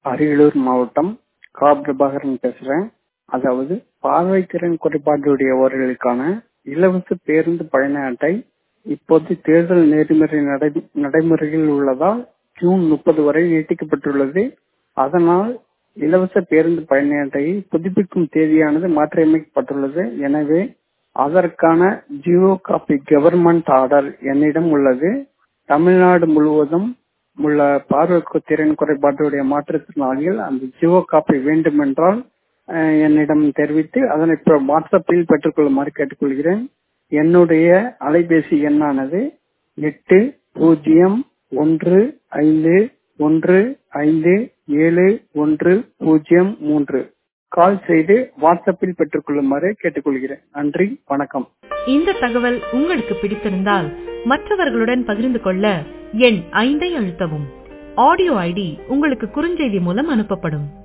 அரியலூர் மாவட்டம் கா பிரபாகரன் பேசுறேன் அதாவது பார்வைத்திறன் குறைபாடுடையவர்களுக்கான இலவச பேருந்து பயண அட்டை இப்போது தேர்தல் நெறிமுறை நடை நடைமுறையில் உள்ளதால் ஜூன் முப்பது வரை நீட்டிக்கப்பட்டுள்ளது அதனால் இலவச பேருந்து பயண அட்டையை புதுப்பிக்கும் தேதியானது மாற்றியமைக்கப்பட்டுள்ளது எனவே அதற்கான ஜியோ காப்பி கவர்மெண்ட் ஆர்டர் என்னிடம் உள்ளது தமிழ்நாடு முழுவதும் உள்ள பார்வை திறன் குறைபாட்டுடைய மாற்றுத்திறனாளிகள் அந்த ஜியோ காப்பி வேண்டுமென்றால் என்னிடம் தெரிவித்து அதனை வாட்ஸ்அப்பில் பெற்றுக்கொள்ளுமாறு கேட்டுக்கொள்கிறேன் என்னுடைய அலைபேசி எண்ணானது எட்டு பூஜ்ஜியம் ஒன்று ஐந்து ஒன்று ஐந்து ஏழு ஒன்று பூஜ்ஜியம் மூன்று கால் செய்து வாட்ஸ்அப்பில் பெற்றுக்கொள்ளுமாறு கேட்டுக்கொள்கிறேன் நன்றி வணக்கம் இந்த தகவல் உங்களுக்கு பிடித்திருந்தால் மற்றவர்களுடன் பகிர்ந்து கொள்ள எண் ஐந்தை அழுத்தவும் ஆடியோ ஐடி உங்களுக்கு குறுஞ்செய்தி மூலம் அனுப்பப்படும்